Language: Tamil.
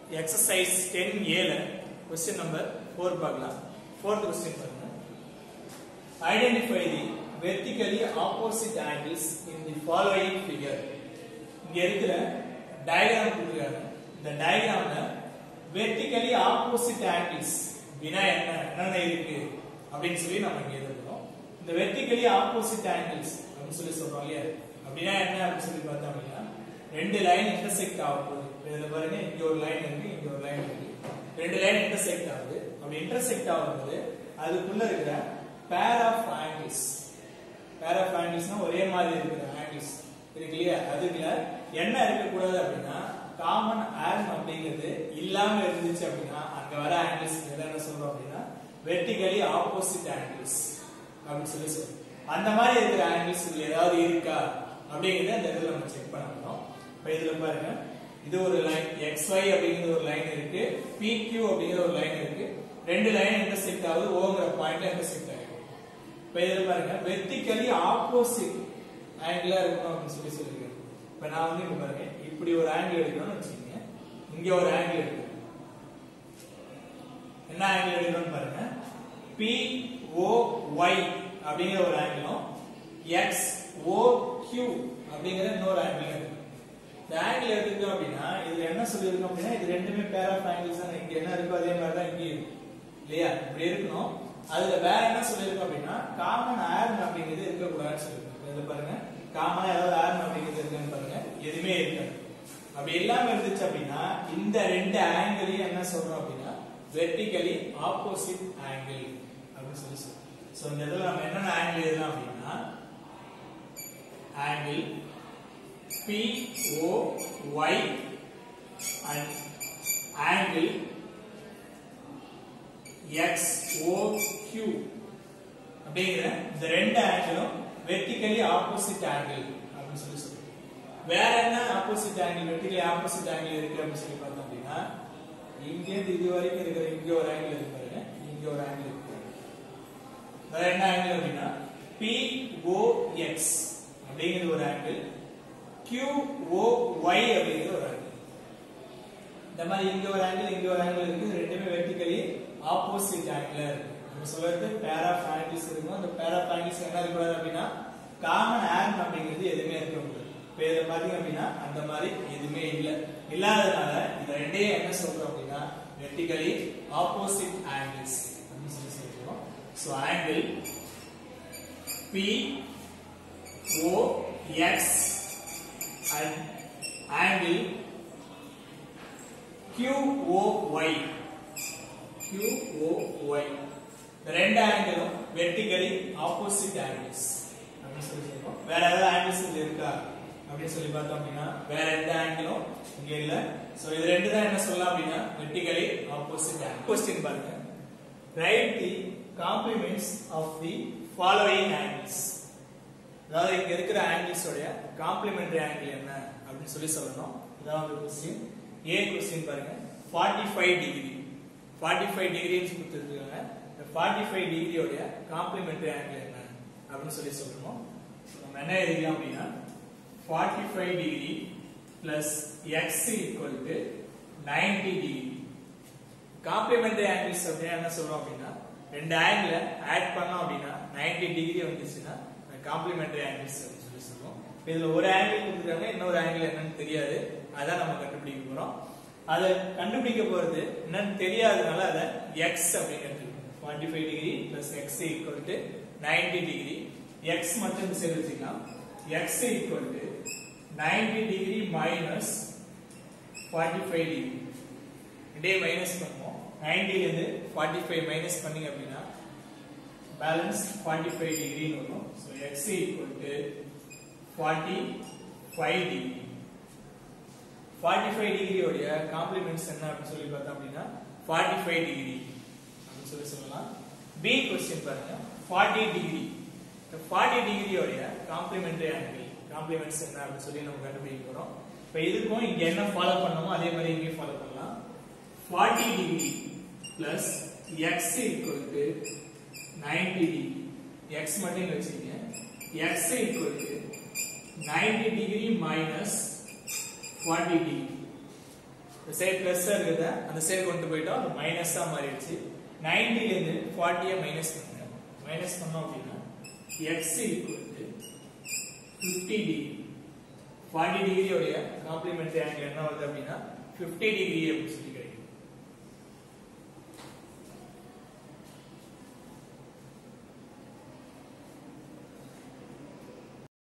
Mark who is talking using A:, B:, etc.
A: எக்ஸசைஸ் டென் ஏல கொஸ்டின் நம்பர் ஃபோர் பார்க்கலாம் ஃபோர்த் கொஸ்டின் பாருங்க identify the vertically opposite angles in the following figure இங்க இருக்கிற டயகிராம் கொடுத்துருக்காங்க இந்த டயகிராம்ல வெர்டிகலி ஆப்போசிட் ஆங்கிள்ஸ் வினா என்ன என்னென்ன இருக்கு அப்படின்னு சொல்லி நம்ம இங்க எழுதுறோம் இந்த வெர்டிகலி ஆப்போசிட் ஆங்கிள்ஸ் அப்படின்னு சொல்லி சொல்றோம் இல்லையா அப்படின்னா என்ன அப்படின்னு சொல்லி பார்த்தோம் அப்படின்னா ரெண்டு லைன் இன்டர்செக்ட் ஆக போகுது இதுல பாருங்க இங்க ஒரு லைன் இருக்கு இங்க ஒரு லைன் இருக்கு ரெண்டு லைன் இன்டர்செக்ட் ஆகுது அப்படி இன்டர்செக்ட் ஆகும்போது அதுக்குள்ள இருக்கிற pair of angles pair of ஆங்கிள்ஸ்னா ஒரே மாதிரி இருக்கிற ஆங்கிள்ஸ் இருக்கு இல்லையா அதுக்குள்ள என்ன இருக்கக்கூடாது அப்படின்னா காமன் ஆர்ம் அப்படிங்கிறது இல்லாம இருந்துச்சு அப்படின்னா அங்க வர ஆங்கிள்ஸ் என்ன சொல்றோம் அப்படின்னா வெர்டிகலி ஆப்போசிட் ஆங்கிள்ஸ் அப்படின்னு சொல்லி சொல்றோம் அந்த மாதிரி இருக்கிற ஆங்கிள்ஸ் இதுல ஏதாவது இருக்கா அப்படிங்கறத இந்த இடத்துல நம்ம செக் பண்ண போறோம் இப்ப இதுல பாருங்க இது ஒரு லைன் xy அப்படிங்கிற ஒரு லைன் இருக்கு pq அப்படிங்கிற ஒரு லைன் இருக்கு ரெண்டு லைன் இன்டர்செக்ட் ஆகுது ஓங்கிற பாயிண்ட்ல இன்டர்செக்ட் ஆகுது இப்ப இதுல பாருங்க வெர்டிகலி ஆப்போசிட் ஆங்கிளா இருக்கணும் அப்படின்னு சொல்லி சொல்லிருக்கேன் இப்ப நான் வந்து இங்க பாருங்க இப்படி ஒரு ஆங்கிள் எடுக்கணும்னு வச்சுக்கோங்க இங்க ஒரு ஆங்கிள் எடுக்கணும் என்ன ஆங்கிள் எடுக்கணும்னு பாருங்க பி ஓ ஒய் அப்படிங்கிற ஒரு ஆங்கிளும் எக்ஸ் ஓ கியூ அப்படிங்கிற இன்னொரு ஆங்கிள் எடுக்கணும் இந்த ஆங்கிள் எடுத்துக்கிட்டோம் அப்படின்னா இதுல என்ன சொல்லியிருக்கோம் அப்படின்னா இது ரெண்டுமே பேர் ஆஃப் ஆங்கிள்ஸ் தான் இங்க என்ன இருக்கோ அதே மாதிரி தான் இங்கே இருக்கும் இல்லையா இப்படி இருக்கணும் அதுல வேற என்ன சொல்லியிருக்கோம் அப்படின்னா காமன் ஆர்ம் அப்படிங்கிறது இருக்கக்கூடாதுன்னு சொல்லியிருக்கோம் இதுல பாருங்க காமனா ஏதாவது ஆர்ம் அப்படிங்கிறது இருக்குன்னு பாருங்க எதுவுமே இருக்காது அப்படி இல்லாம இருந்துச்சு அப்படின்னா இந்த ரெண்டு ஆங்கிளையும் என்ன சொல்றோம் அப்படின்னா வெர்டிகலி ஆப்போசிட் ஆங்கிள் அப்படின்னு சொல்லி சொல்றோம் சோ இந்த இடத்துல நம்ம என்னென்ன ஆங்கிள் எழுதலாம் அப்படின்னா angle P O Y and angle X O Q அப்படிங்கிற இந்த ரெண்டு ஆங்கிளும் வெர்டிகலி ஆப்போசிட் ஆங்கிள் அப்படின்னு சொல்லி சொல்றோம் வேற என்ன opposite angle vertically opposite angle இருக்கு அப்படின்னு சொல்லி பார்த்தோம் அப்படின்னா இங்க இருந்து இது வரைக்கும் இருக்கிற இங்க ஒரு ஆங்கிள் இருக்கு பாருங்க இங்க ஒரு ஆங்கிள் இருக்கு வேற என்ன ஆங்கிள் அப்படின்னா P O X அப்படிங்கிற ஒரு ஆங்கிள் QOY அப்படிங்கிற ஒரு ஆங்கிள் இந்த மாதிரி இங்க ஒரு ஆங்கிள் இங்க ஒரு ஆங்கிள் இருக்கு ரெண்டுமே வெர்டிகலி ஆப்போசிட் ஆங்கிள் இருக்கு நம்ம சொல்றது பேர் ஆஃப் ஆங்கிள்ஸ் இருக்கும் அந்த பேர் ஆஃப் ஆங்கிள்ஸ் என்ன இருக்கக்கூடாது அப்படின்னா காமன் ஆர்ம் அப்படிங்கிறது எதுவுமே இருக்க முடியாது இப்ப இதை பாத்தீங்க அப்படின்னா அந்த மாதிரி எதுவுமே இல்ல இல்லாததுனால இந்த ரெண்டையும் என்ன சொல்றோம் அப்படின்னா வெர்டிகலி ஆப்போசிட் ஆங்கிள்ஸ் அப்படின்னு சொல்லி சொல்றோம் so angle P O X and angle QOY QOY இந்த ரெண்டு ஆங்கிளும் வெர்டிகலி ஆப்போசிட் ஆங்கிள்ஸ் அப்படின்னு சொல்லி சொல்றோம் வேற ஏதாவது ஆங்கிள்ஸ் இதுல இருக்கா அப்படின்னு சொல்லி பார்த்தோம் அப்படின்னா வேற எந்த ஆங்கிளும் இங்க இல்ல சோ இது ரெண்டு தான் என்ன சொல்லலாம் அப்படின்னா வெர்டிகலி ஆப்போசிட் ஆங்கிள் கொஸ்டின் பாருங்க write the complements of the following angles அதாவது இங்க இருக்கிற ஆங்கிள்ஸ் உடைய காம்ப்ளிமெண்டரி ஆங்கிள் என்ன அப்படின்னு சொல்லி சொல்லணும் இதான் வந்து கொஸ்டின் ஏ கொஸ்டின் பாருங்க 45 டிகிரி 45 டிகிரின்னு கொடுத்துருக்காங்க இந்த 45 டிகிரி உடைய காம்ப்ளிமெண்டரி ஆங்கிள் என்ன அப்படின்னு சொல்லி சொல்லணும் நம்ம என்ன எழுதிக்கலாம் அப்படின்னா 45 degree plus x equal to 90 degree complementary angles அப்படின்னா என்ன சொல்றோம் அப்படின்னா ரெண்டு ஆங்கிள் ஆட் பண்ணோம் அப்படின்னா 90 டிகிரி வந்துச்சுன்னா காம்ப்ளிமெண்டரி ஆங்கிள்ஸ் அப்படின்னு சொல்லி சொல்லுவோம் இதுல ஒரு ஆங்கிள் கொடுத்துருக்காங்க இன்னொரு ஆங்கிள் என்னன்னு தெரியாது அதான் நம்ம கண்டுபிடிக்க போறோம் அதை கண்டுபிடிக்க போறது என்னன்னு தெரியாதனால அதை எக்ஸ் அப்படிங்கிறது forty five degree plus x equal to ninety degree x மட்டும் சரி வச்சுக்கலாம் x equal to ninety degree minus forty five degree இதே மைனஸ் பண்ணுவோம் நைன்டில இருந்து ஃபார்ட்டி ஃபைவ் மைனஸ் பண்ணீங்க அப்படின்னா பேலன்ஸ் 45 டிகிரி வரும் so x equal to 45 degree 45 degree உடைய காம்ப்ளிமெண்ட்ஸ் என்ன அப்படின்னு சொல்லி பார்த்தோம் அப்படின்னா 45 டிகிரி அப்படின்னு சொல்லி சொல்லலாம் b क्वेश्चन பாருங்க 40 டிகிரி 40 டிகிரி உடைய காம்ப்ளிமெண்டரி ஆங்கிள் காம்ப்ளிமெண்ட்ஸ் என்ன அப்படின்னு சொல்லி நம்ம கண்டுபிடிக்க போறோம் இப்போ இதுக்கும் இங்க என்ன ஃபாலோ பண்ணோமோ அதே மாதிரி இங்கே ஃபாலோ பண்ணலாம் 40 degree plus x equal to 90 degree x மட்டும் இங்க வச்சுக்கீங்க x equal to 90 degree minus 40 degree இந்த சைடு பிளஸ் இருக்குதா அந்த சைடு கொண்டு போயிட்டோம் அது மைனஸ் தான் மாறிடுச்சு 90 ல இருந்து 40 மைனஸ் பண்ணுங்க மைனஸ் பண்ணோம் அப்படின்னா x ஈக்குவல் டு 50 டிகிரி 40 டிகிரியோடைய காம்ப்ளிமெண்டரி ஆங்கிள் என்ன வருது அப்படின்னா 50 டிகிரி அப்படின்னு சொல்லி